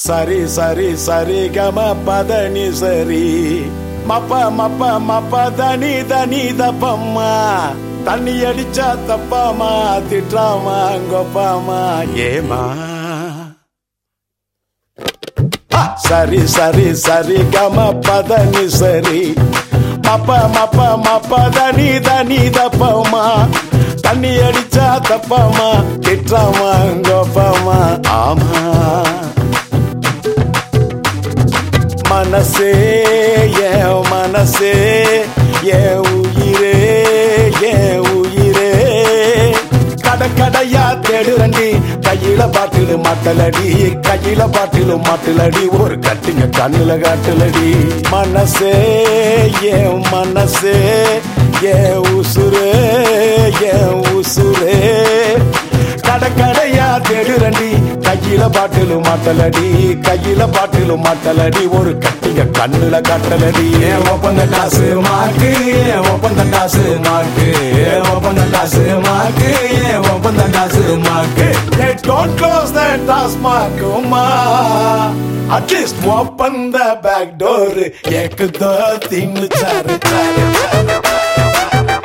சரி சரி சரி கம பதனி சரி மப்ப மப்ப மப்ப தனி தனி தப்பம்மா தண்ணி அடிச்சா தப்பாமா திட்டாமா கொப்பாமா ஏமா சரி சரி சரி கம பதனி சரி மப்ப மப்ப மப்ப தனி தனி தப்பமா தண்ணி அடிச்சா தப்பாமா திட்டாமா கொப்பாமா ஆமா மனசே என் மனசே என் உயிரே என் உயிரே கட கடையா தேடுறண்டி கையில பாட்டிலு மாட்டலடி கையில பாட்டிலு மாட்டலடி ஒரு கட்டிங்க கண்ணுல காட்டுலடி மனசே என் மனசே என் உசுரே என் உசுரே கட கடையா தேடுறண்டி கையில பாட்டிலு மாட்டலடி கையில பாட்டிலு மாட்டலடி ஒரு கட்டிங்க கண்ணுல காட்டலடி ஏன் ஒப்பந்த காசு மாக்கு ஏன் ஒப்பந்த காசு மாக்கு ஏன் ஒப்பந்த காசு மாக்கு ஏன் ஒப்பந்த காசு மாக்கு Hey, don't close that taskmark, Uma. At least open the back door. एक दो तीन चार चार चार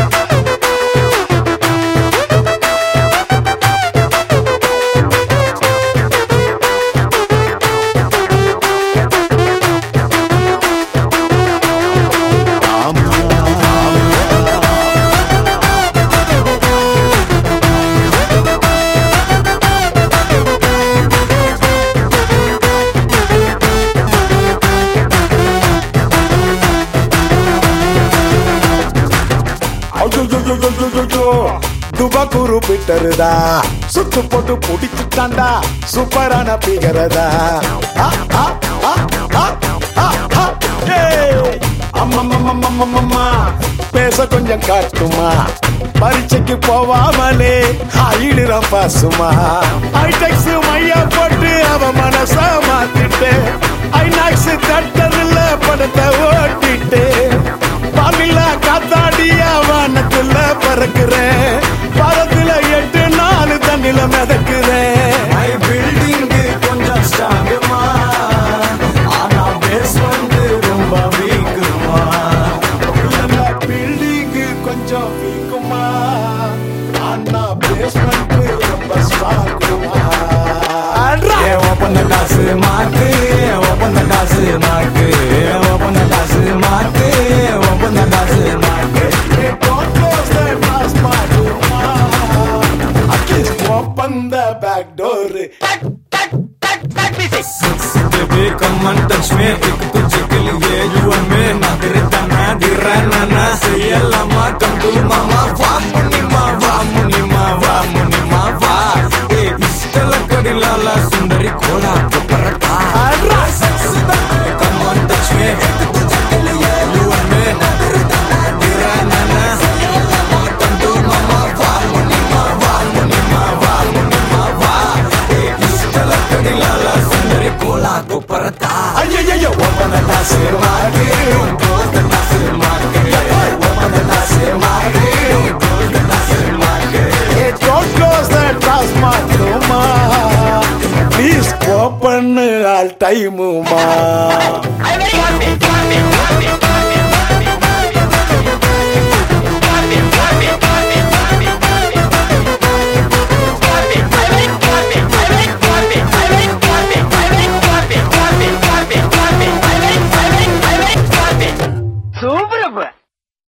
துபகுரு பிட்டருதா சுத்து போட்டு புடிச்சுட்டாண்டா சூப்பரான பிகரதா ஆ, ஆ, ஆ, ஆ, ஆ, ஆ, ஏய். அம்மம்மம்மம்மம்மம்மா, பேச கொஞ்சம் காட்டுமா பரீட்சைக்கு போவாமலே ஆயிடுறான் பாசுமா ஐடெக்ஸ் மையா போட்டு அவ மனச மாத்திட்டு ஐநாக்ஸ் தட்டதில்ல படத்தை ஓட்டிட்டு பாலில காத்தாடிய வானத்துல பறக்குறேன் பாலத்துல எட்டு நாலு தண்ணில மிதக்குறேன் ஐ பில்டிங் கொஞ்சம் ஸ்ட்ராங்குமா ஆனா பேஸ் வந்து ரொம்ப வீக்குமா பில்டிங்கு கொஞ்சம் வீக்குமா அண்ணா பேஸ்மெண்ட் ரொம்ப ஸ்ட்ராங்குமா ஏன் ஒப்பந்த காசு மாக்கு ஏன் ஒப்பந்த காசு மாக்கு ஏன் ஒப்பந்த காசு மாக்கு ஏன் ஒப்பந்த காசு மாக்கு Don't close the taskmark, At least open the back door. Baby, come and touch me. एक तुझे के लिए you and me. ना तेरे तना दिराना ना செய்யலாமா come to mama வா முனிமா வா முனிமா வா முனிமா வா ஏ இஷ்டல கடிலால சுந்தரி கோலா பரட்டா come and touch me. एक तुझे के लिए you and me. ना तेरे तना दिराना ना செய்யலாமா come to mama வா முனிமா வா முனிமா வா முனிமா வா ஏ இஷ்டல கடிலால சுந்தரி கோலா பரட்டா ஐயையையோ, open the taskmark. Hey, don't close the taskmark, Please open all time, ma. I'm very happy, happy, happy.